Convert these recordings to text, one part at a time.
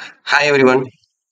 Hi everyone.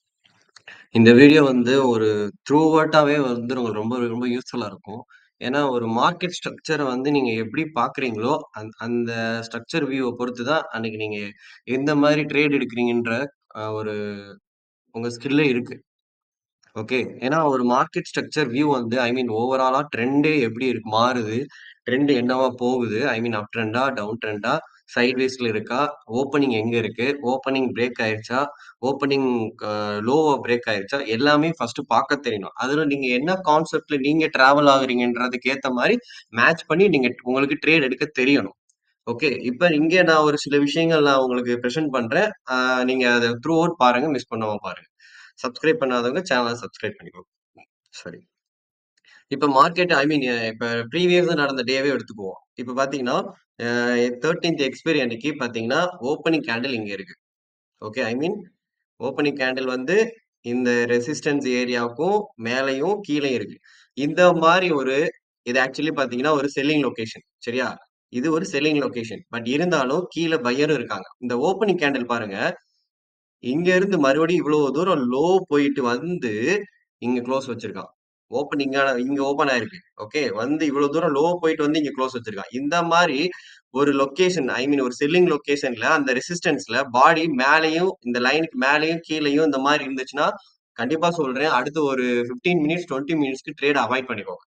இந்த video வந்து ஒரு த்ரூஅவுட்டாவே வந்து உங்களுக்கு ரொம்ப ரொம்ப யூஸ்ஃபுல்லா இருக்கும். ஏன்னா, ஒரு மார்க்கெட் ஸ்ட்ரக்சர வந்து நீங்க எப்படி பார்க்குறீங்களோ, அந் அந்த ஸ்ட்ரக்சர் வியூவ பொறுத்து தான் அன்னைக்கு நீங்க எந்த மாரி ட்ரேட் எடுக்கிறீங்கன்ற அ ஒரு உங்க ஸ்கில்லே இருக்கு. ஓகே. ஏன்னா, ஒரு மார்க்கெட் ஸ்ட்ரக்சர் வியூ வந்து ஐ மீன் ஓவராலா ட்ரெண்டே எப்படி இருக்கு மாறுது, ட்ரெண்ட் என்னவா போகுது, ஐ மீன் அப் ட்ரெண்டா, டவுன் ட்ரெண்டா, சைட்வேஸ்ல இருக்கா, ஓப்பனிங் எங்க இருக்கு, ஓப்பனிங் பிரேக் ஆயிருச்சா, ஓப்பனிங் அ லோவா பிரேக் ஆயிருச்சா, எல்லாமே ஃபர்ஸ்ட்டு பார்க்க தெரியணும். அதுல நீங்க என்ன கான்செப்ட்ல நீங்க டிராவல் ஆகுறீங்கன்றதுக்கு ஏத்த மாரி மேட்ச் பண்ணி நீங்க உங்களுக்கு ட்ரேட் எடுக்க தெரியணும். ஓகே. இப்ப இங்க நான் ஒரு சில விஷயங்கள் நான் உங்களுக்கு பிரசன்ட் பண்றேன். அ நீங்க அத த்ரூ அவுட் பாருங்க. மிஸ் பண்ணாம பாருங்க. சப்ஸ்கிரைப் பண்ணாதவங்க சேனல சப்ஸ்கிரைப் பண்ணிக்கோங்க. சரி. இப்ப மார்க்கெட் ஐ மீன் இப்ப ப்ரீவியஸா நடந்த டேவே எடுத்துக்குவோம். இப்ப பார்த்தீங்கன்னா, அ 13த் எக்ஸ்பைரி அன்னைக்கு பார்த்தீங்கன்னா, ஓப்பனிங் கேண்டில் இங்க இருக்கு. Okay. I mean opening candle வந்து இந்த ரெசிஸ்டன்ஸ் ஏரியாவுக்கும் மேலயும் கீழயும் இருக்கு. இந்த மாரி ஒரு இது ஆக்சுவலி பார்த்தீங்கன்னா, ஒரு செல்லிங் லொகேஷன். சரியா? இது ஒரு செல்லிங் லொகேஷன். பட் இருந்தாலும் கீழ பையரும் இருக்காங்க. இந்த ஓப்பனிங் கேண்டில் பாருங்க. இங்க இருந்து மறுபடியும் இவ்வளோ தூரம் லோ போயிட்டு வந்து, இங்க குளோஸ் வச்சிருக்கான். ஓப்பனிங்கான இங்க ஓப்பன் ஆயிருக்கு. ஓகே. வந்து இவ்வளோ தூரம் லோ போயிட்டு வந்து இங்க குளோஸ் வச்சிருக்கான். இந்த மாரி ஒரு லொகேஷன் ஐ மீன் ஒரு செல்லிங் லொகேஷன்ல அந்த ரெசிஸ்டன்ஸ்ல பாடி மேலயும் இந்த லைனுக்கு மேலயும் கீழயும் இந்த மாரி இருந்துச்சுன்னா, கண்டிப்பா சொல்றேன் அடுத்து ஒரு 15 மினிட்ஸ், 20 மினிட்ஸ்க்கு ட்ரேட அவாய்ட் பண்ணிக்கோங்க.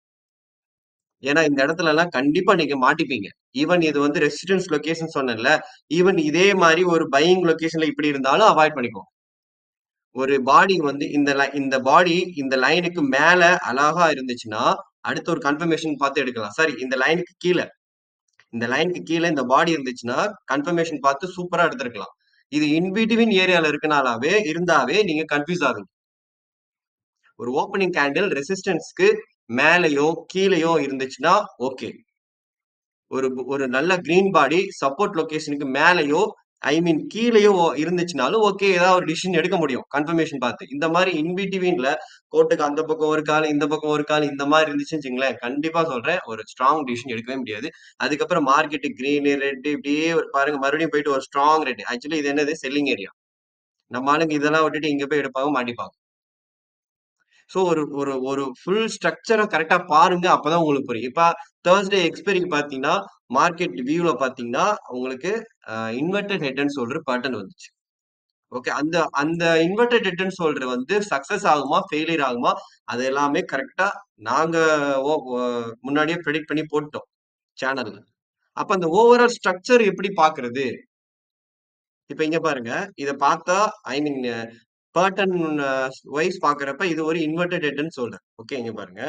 ஏன்னா, இந்த இடத்துலலாம் கண்டிப்பா நீங்க மாட்டிப்பீங்க. ஈவன் இது வந்து ரெசிஸ்டன்ஸ் லொகேஷன் சொன்னேன்ல. ஈவன் இதே மாரி ஒரு பையிங் லொகேஷன்ல இப்படி இருந்தாலும் அவாய்ட் பண்ணிக்கோங்க. ஒரு பாடி வந்து இந்த லை இந்த பாடி இந்த லைனுக்கு மேல அழகா இருந்துச்சுன்னா, அடுத்து ஒரு கன்ஃபர்மேஷன் பார்த்து எடுக்கலாம். சாரி இந்த லைனுக்கு கீழ. இந்த லைனுக்கு கீழ இந்த பாடி இருந்துச்சுன்னா, கன்ஃபர்மேஷன் பார்த்து சூப்பரா எடுத்திருக்கலாம். இது இன் பிட்வீன் ஏரியால இருக்கனாலாவே இருந்தாவே நீங்க கன்ஃப்யூஸ் ஆவீங்க. ஒரு ஓப்பனிங் கேண்டில் ரெசிஸ்டன்ஸ்க்கு மேலயோ, கீழயோ இருந்துச்சுன்னா ஓகே. ஒரு ஒரு நல்ல கிரீன் பாடி சப்போர்ட் லொகேஷனுக்கு மேலயோ, ஐ மீன் கீழயோ இருந்துச்சுனாலும் ஓகே. ஏதாவது ஒரு டிசிஷன் எடுக்க முடியும். கன்ஃபர்மேஷன் பார்த்து. இந்த மாரி இன் பிட்வீன்ல கோட்டுக்கு அந்த பக்கம் ஒரு கால், இந்த பக்கம் ஒரு கால் இந்த மாரி இருந்துச்சுன்னு வச்சுக்கங்களேன், கண்டிப்பா சொல்றேன் ஒரு ஸ்ட்ராங் டிசிஷன் எடுக்கவே முடியாது. அதுக்கப்புறம் மார்க்கெட் கிரீனு, ரெட் இப்படியே ஒரு பாருங்க மறுபடியும் போயிட்டு ஒரு ஸ்ட்ராங் ரெட். ஆக்சுவலி இது என்னது செல்லிங் ஏரியா. நம்ம ஆளுங்க இதெல்லாம் விட்டுட்டு இங்க போய் எடுப்பாங்க, மாட்டிப்பாங்க. ஸோ ஒரு ஒரு ஒரு ஃபுல் ஸ்ட்ரக்சர கரெக்ட்டா பாருங்க. அப்பதான் உங்களுக்கு புரியும். இப்ப தர்ஸ்டே எக்ஸ்பைரிக்கு பார்த்தீங்கன்னா, மார்க்கெட் வியூல பார்த்தீங்கன்னா, உங்களுக்கு அ inverted head and shoulder pattern வந்துச்சு. ஓகே. அந்த அந்த இன்வெர்டட் ஹெட் அண்ட் ஷோல்டர் வந்து சக்சஸ் ஆகுமா? ஃபெயிலியர் ஆகுமா? அது எல்லாமே கரெக்ட்டா நாங்க ஓ ஒ முன்னாடியே பிரெடிக்ட் பண்ணி போட்டுட்டோம். சேனல்ல. அப்ப அந்த ஓவரால் ஸ்ட்ரக்சர் எப்படி பார்க்கிறது? இப்ப இங்க பாருங்க. இத பார்த்தா ஐ மீன் பேட்டர்ன் வைஸ் பார்க்கிறப்ப இது ஒரு inverted head and shoulder. Okay. இங்க பாருங்க.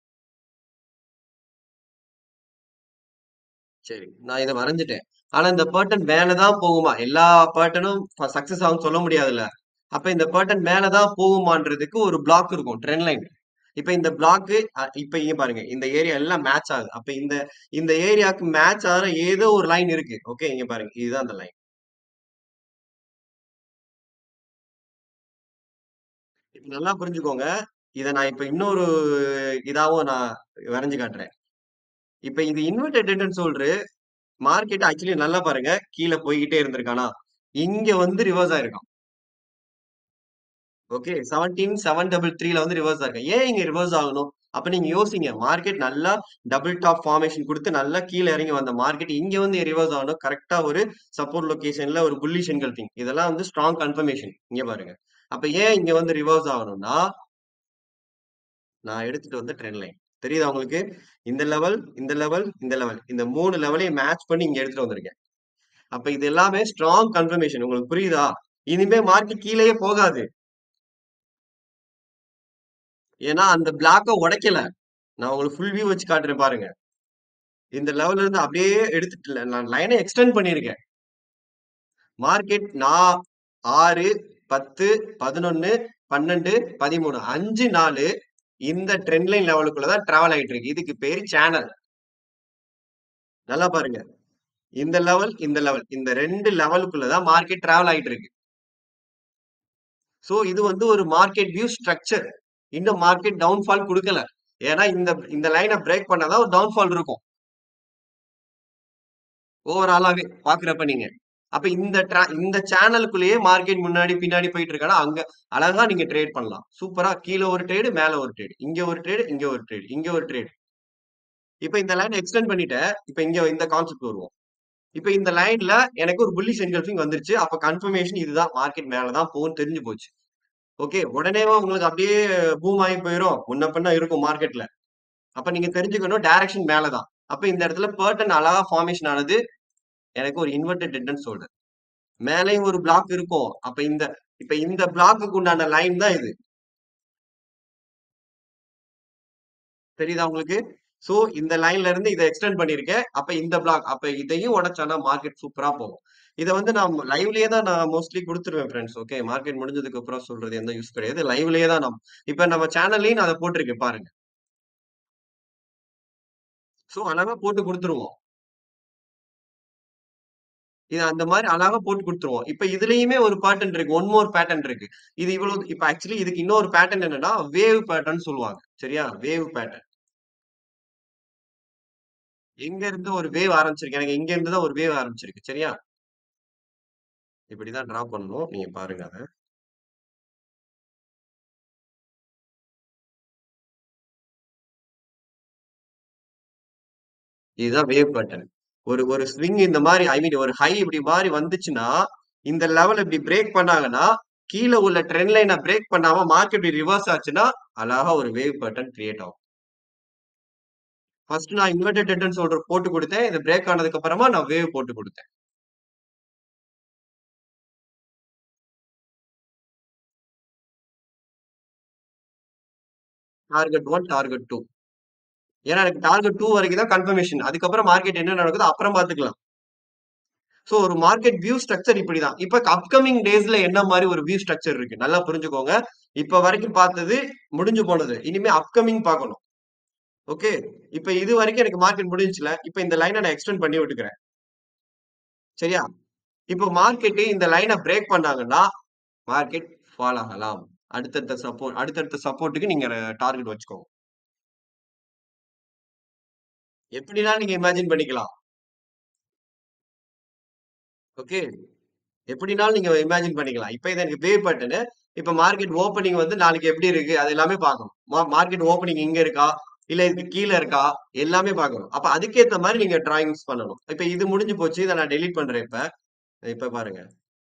சரி. நான் இத வரைஞ்சுட்டேன். ஆனா இந்த பேட்டர்ன் மேல தான் போகுமா? எல்லா பேட்டர்னும் சக்சஸ் ஆகும்னு சொல்ல முடியாதுல்ல. அப்ப இந்த பேட்டர்ன் மேல தான் போகுமான்றதுக்கு ஒரு பிளாக் இருக்கும். Trend line. இப்ப இந்த பிளாக் அ இப்ப இங்க பாருங்க. இந்த ஏரியா எல்லாம் மேட்ச் ஆகுது. அப்ப இந்த இந்த ஏரியாக்கு மேட்ச் ஆகுற ஏதோ ஒரு லைன் இருக்கு. ஓகே. இங்க பாருங்க. இதுதான் அந்த லைன். நல்லா புரிஞ்சுக்கோங்க. இத நான் இப்ப இன்னொரு இதாவும் நான் வரைஞ்சு காட்டுறேன். இப்ப இது inverted head and shoulder market actually நல்லா பாருங்க. கீழ போய்க்கிட்டே இருந்திருக்கானா? இங்க வந்து ரிவர்ஸ் ஆயிருக்கான். ஓகே. 17733ல வந்து ரிவர்ஸ் ஆயிருக்கு. ஏன் இங்க ரிவர்ஸ் ஆகணும்? அப்ப நீங்க யோசிங்க. மார்க்கெட் நல்லா டபுள் டாப் ஃபார்மேஷன் குடுத்து நல்லா கீழ இறங்கி வந்த மார்க்கெட் இங்க வந்து ரிவர்ஸ் ஆகணும். கரெக்ட்டா ஒரு சப்போர்ட் லொகேஷன்ல ஒரு புல்லிஷ் என்கல்பிங். இதெல்லாம் வந்து ஸ்ட்ராங் கன்ஃபர்மேஷன். இங்க பாருங்க. அப்ப ஏன் இங்க வந்து ரிவர்ஸ் ஆகணும்னா நான் எடுத்துட்டு வந்த ட்ரெண்ட் லைன். தெரியுதா உங்களுக்கு? இந்த லெவல், இந்த லெவல், இந்த லெவல். இந்த 3 லெவலையும் மேட்ச் பண்ணி இங்க எடுத்துட்டு வந்திருக்கேன். அப்ப இது எல்லாமே ஸ்ட்ராங் கன்ஃபர்மேஷன். உங்களுக்கு புரியுதா? இனிமே மார்க்கெட் கீழயே போகாது. ஏன்னா அந்த பிளாக்க உடைக்கல. நான் உங்களுக்கு ஃபுல் வியூ வச்சு காட்டுறேன் பாருங்க. இந்த லெவல்ல இருந்து அப்படியே எடுத்துட்டு நான் லைன எக்ஸ்டெண்ட் பண்ணியிருக்கேன். மார்க்கெட் நான் 6, 10, 11, 12, 13 5 நாளு இந்த ட்ரெண்ட் லைன் லெவலுக்குள்ள தான் டிராவல் ஆயிட்டு இருக்கு. இதுக்கு பேரு சேனல். நல்லா பாருங்க. இந்த லெவல், இந்த லெவல். இந்த 2 லெவலுக்குள்ள தான் மார்க்கெட் டிராவல் ஆயிட்டு இருக்கு. சோ இது வந்து ஒரு மார்க்கெட் வியூ ஸ்ட்ரக்சர். இன்னும் மார்க்கெட் டவுன்ஃபால் குடுக்கல. ஏன்னா இந்த இந்த லைன பிரேக் பண்ணா தான் ஒரு டவுன்ஃபால் இருக்கும். ஓவராலாவே பார்க்கிறப்ப நீங்க. அப்ப இந்த tra இந்த சேனலுக்குள்ளேயே மார்க்கெட் முன்னாடி, பின்னாடி போயிட்டு இருக்கானா, அங்க அழகா நீங்க ட்ரேட் பண்ணலாம். சூப்பரா கீழ ஒரு ட்ரேடு, மேல ஒரு ட்ரேடு. இங்க ஒரு ட்ரேடு, இங்க ஒரு ட்ரேடு, இங்க ஒரு ட்ரேடு. இப்ப இந்த லைன எக்ஸ்டெண்ட் பண்ணிட்டேன். இப்ப இங்க இந்த கான்செப்ட் வருவோம். இப்ப இந்த லைன்ல எனக்கு ஒரு புல்லிஷ் என்கல்ஃபிங் வந்துருச்சு. அப்ப கன்ஃபர்மேஷன் இதுதான். மார்க்கெட் மேல தான் போகும்னு தெரிஞ்சு போச்சு. ஓகே. உடனேவா உங்களுக்கு அப்படியே பூம் ஆகி போயிரும். முன்ன பின்ன இருக்கும் மார்க்கெட்ல. அப்ப நீங்க தெரிஞ்சுக்கணும் டைரக்ஷன் மேல தான். அப்ப இந்த இடத்துல பர்டன் அழகா ஃபார்மேஷன் ஆனது எனக்கு ஒரு இன்வெர்டட் டெட் அண்ட் ஷோல்டர். மேலேயும் ஒரு பிளாக் இருக்கும். அப்ப இந்த இப்ப இந்த பிளாக்குக்கு உண்டான லைன் தான் இது. தெரியுதா உங்களுக்கு? சோ இந்த லைன்ல இருந்து இத எக்ஸ்டெண்ட் பண்ணியிருக்கேன். அப்ப இந்த பிளாக் அப்ப இதையும் உடைச்சானா மார்க்கெட் சூப்பரா போகும். இத வந்து நான் லைவ்லயே தான் நான் மோஸ்ட்லி குடுத்துருவேன் ஃபிரெண்ட்ஸ். ஓகே. மார்க்கெட் முடிஞ்சதுக்கு அப்புறம் சொல்றது எந்த யூஸ் கிடையாது. லைவ்லயே தான் நான் இப்ப நம்ம சேனல்லயும் நான் அத போட்டிருக்கேன் பாருங்க. சோ அழகா போட்டு குடுத்துருவோம். இது அந்த மாரி அழகா போட்டு குடுத்துருவோம். இப்ப இதுலயுமே ஒரு பேட்டர்ன் இருக்கு. ஒன் மோர் பேட்டர்ன் இருக்கு. இது இவ்வளவு இப்ப ஆக்சுவலி இதுக்கு இன்னொரு பேட்டர்ன் என்னன்னா, வேவ் பேட்டர்ன் சொல்லுவாங்க. சரியா? Wave pattern. எங்க இருந்து ஒரு வேவ் ஆரம்பிச்சிருக்கு. எனக்கு இங்க இருந்து தான் ஒரு வேவ் ஆரம்பிச்சிருக்கு. சரியா? இப்படிதான் டிரா பண்ணணும். நீங்க பாருங்க அத. இதுதான் வேவ் பேட்டர்ன். ஒரு ஒரு ஸ்விங் இந்த மாரி ஐ மீன் ஒரு ஹை இப்படி மாரி வந்துச்சுன்னா, இந்த லெவல் இப்படி பிரேக் பண்ணாங்கன்னா, கீழ உள்ள ட்ரெண்ட் லைன பிரேக் பண்ணாம மார்க்கெட் இப்படி ரிவர்ஸ் ஆச்சுன்னா, அழகா ஒரு வேவ் பேட்டர்ன் கிரியேட் ஆகும். ஃபர்ஸ்ட் நான் இன்வெர்டட் டெட் அண்ட் ஷோல்டர் போட்டு குடுத்தேன். இது பிரேக் ஆனதுக்கு அப்புறமா நான் வேவ் போட்டு குடுத்தேன். Target 1, target 2. ஏன்னா எனக்கு டார்கெட் 2 வரைக்கும் தான் கன்ஃபர்மேஷன். அதுக்கப்புறம் மார்க்கெட் என்ன நடக்குதோ அப்புறம் பார்த்துக்கலாம். சோ ஒரு மார்க்கெட் வியூ ஸ்ட்ரக்சர் இப்படிதான். இப்ப அப்கமிங் டேஸ்ல என்ன மாரி ஒரு வியூ ஸ்ட்ரக்சர் இருக்கு. நல்லா புரிஞ்சுக்கோங்க. இப்ப வரைக்கும் பார்த்தது முடிஞ்சு போனது. இனிமே அப்கமிங் பார்க்கணும். ஓகே. இப்ப இது வரைக்கும் எனக்கு மார்க்கெட் முடிஞ்சுச்சுல. இப்ப இந்த லைன நான் எக்ஸ்டெண்ட் பண்ணி விட்டுக்கிறேன். சரியா? இப்போ மார்க்கெட் இந்த லைன பிரேக் பண்ணாங்கன்னா, மார்க்கெட் ஃபால் ஆகலாம். அடுத்தடுத்த சப்போர்ட் அடுத்தடுத்த சப்போர்ட்க்கு நீங்க டார்கெட் வச்சுக்கோங்க. எப்படினாலும் நீங்க இமேஜின் பண்ணிக்கலாம். ஓகே. எப்படினாலும் நீங்க இமேஜின் பண்ணிக்கலாம். இப்ப இது எனக்கு வேவ் பேட்டர்ன். இப்ப மார்க்கெட் ஓப்பனிங் வந்து நாளைக்கு எப்படி இருக்கு? அது எல்லாமே பார்க்கணும். மா மார்க்கெட் ஓப்பனிங் இங்க இருக்கா? இல்ல இதுக்கு கீழ இருக்கா? எல்லாமே பார்க்கணும். அப்ப அதுக்கேத்த மாரி நீங்க டிராயிங்ஸ் பண்ணணும். இப்ப இது முடிஞ்சு போச்சு. இத நான் டெலீட் பண்றேன் இப்ப. இப்ப பாருங்க.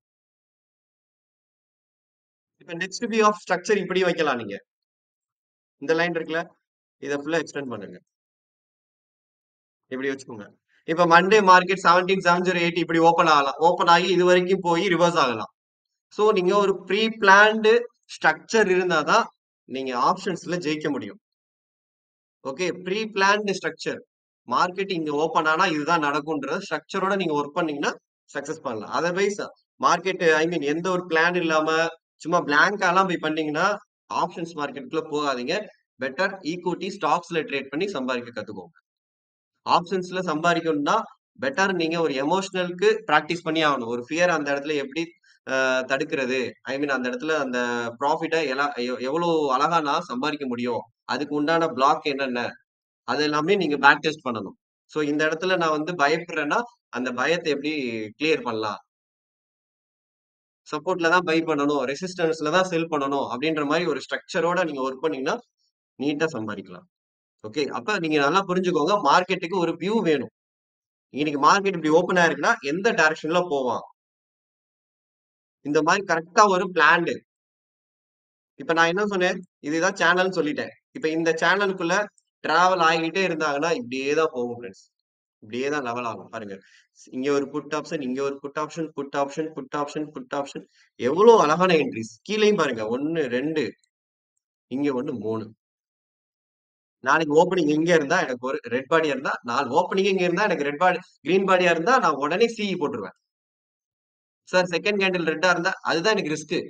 இப்ப நெக்ஸ்ட் வியூ ஆஃப் ஸ்ட்ரக்சர் இப்படி வைக்கலாம் நீங்க. இந்த லைன் இருக்குல்ல? இத ஃபுல்லா எக்ஸ்டெண்ட் பண்ணுங்க. இப்படி வச்சுக்கோங்க. இப்ப மண்டே மார்க்கெட் 17,708 இப்படி ஓப்பன் ஆகலாம். ஓப்பன் ஆகி இதுவரைக்கும் போய் ரிவர்ஸ் ஆகலாம். சோ நீங்க ஒரு ப்ரீ பிளான்ட் ஸ்ட்ரக்சர் இருந்தா தான் நீங்க ஆப்ஷன்ஸ்ல ஜெயிக்க முடியும். Okay. Pre planned structure. Market இங்க ஓப்பன் ஆனா இதுதான் நடக்கும்ன்றத ஸ்ட்ரக்சரோட நீங்க வொர்க் பண்ணீங்கன்னா சக்சஸ் பண்ணலாம். அதர்வைஸ் மார்க்கெட் ஐ மீன் எந்த ஒரு பிளான் இல்லாம சும்மா பிளாங்காலாம் போய் பண்ணீங்கன்னா, ஆப்ஷன்ஸ் மார்க்கெட்குள்ள போகாதீங்க. பெட்டர் ஈக்விட்டி ஸ்டாக்ஸ்ல ட்ரேட் பண்ணி சம்பாதிக்க கத்துக்கோங்க. ஆப்ஷன்ஸ்ல சம்பாதிக்கணும்னா, பெட்டர் நீங்க ஒரு எமோஷனலுக்கு பிராக்டிஸ் பண்ணி ஆகணும். ஒரு ஃபியர் அந்த இடத்துல எப்படி அ தடுக்கிறது? ஐ மீன் அந்த இடத்துல அந்த ப்ராஃபிட்ட எலா எ எவ்வளோ அழகா நான் சம்பாதிக்க முடியும்? அதுக்கு உண்டான பிளாக் என்னென்ன? அது எல்லாமே நீங்க பேக் டெஸ்ட் பண்ணணும். சோ இந்த இடத்துல நான் வந்து பயப்படுறேன்னா, அந்த பயத்த எப்படி கிளியர் பண்ணலாம்? சப்போர்ட்ல தான் பை பண்ணணும். ரெசிஸ்டன்ஸ்ல தான் செல் பண்ணணும். அப்படின்ற மாரி ஒரு ஸ்ட்ரக்சரோட நீங்க வொர்க் பண்ணீங்கன்னா, நீட்டா சம்பாதிக்கலாம். ஓகே. அப்ப நீங்க நல்லா புரிஞ்சுக்கோங்க. மார்க்கெட்டுக்கு ஒரு வியூ வேணும். இன்னைக்கு மார்க்கெட் இப்படி ஓப்பன் ஆயிருக்குன்னா, எந்த டைரக்ஷன்ல போவான்? இந்த மாரி கரெக்ட்டா ஒரு பிளான்டு. இப்ப நான் என்ன சொன்னேன்? இதுதான் சேனல்ன்னு சொல்லிட்டேன். இப்ப இந்த சேனலுக்குள்ள டிராவல் ஆகிட்டே இருந்தாங்கன்னா, இப்படியே தான் போகும் ஃபிரெண்ட்ஸ். இப்படியே தான் லெவல் ஆகும். பாருங்க. இங்க ஒரு புட் ஆப்ஷன், இங்க ஒரு put option, put option, put option, put option. எவ்வளோ அழகான என்ட்ரீஸ். கீழயும் பாருங்க. 1, 2 இங்க 1, 3. நாளைக்கு ஓப்பனிங் இங்க இருந்தா எனக்கு ஒரு ரெட் பாடியா இருந்தா, நாளை ஓப்பனிங் இங்க இருந்தா எனக்கு ரெட் பாடி கிரீன் பாடியா இருந்தா நான் உடனே சிஇ போட்டுருவேன். சார் செகண்ட் கேண்டில் ரெட்டா இருந்தா, அதுதான் எனக்கு ரிஸ்க்.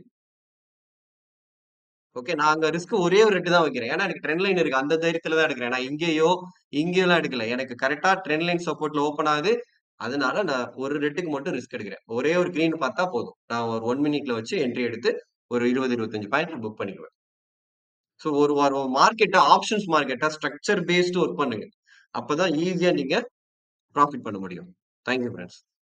ஓகே. நான் அங்க ரிஸ்க் ஒரே ஒரு ரெட் தான் வைக்கிறேன். ஏன்னா எனக்கு ட்ரெண்ட் லைன் இருக்கு. அந்த தைரியத்துல தான் எடுக்கிறேன். நான் இங்கேயோ, இங்கேயோலாம் எடுக்கல. எனக்கு கரெக்ட்டா ட்ரெண்ட் லைன் சப்போர்ட்ல ஓப்பன் ஆகுது. அதனால நான் ஒரு ரெட்டுக்கு மட்டும் ரிஸ்க் எடுக்கிறேன். ஒரே ஒரு கிரீன் பார்த்தா போதும். நான் ஒரு 1 மினிட்ல வச்சு என்ட்ரி எடுத்து ஒரு 20, 25 பாயிண்ட் புக் பண்ணிக்குவேன். சோ ஒரு ஒரு மார்க்கெட்ட ஆப்ஷன்ஸ் மார்க்கெட்டா ஸ்ட்ரக்சர் பேஸ்டு வொர்க் பண்ணுங்க. அப்பதான் ஈஸியா நீங்க ப்ராஃபிட் பண்ண முடியும். Thank you friends.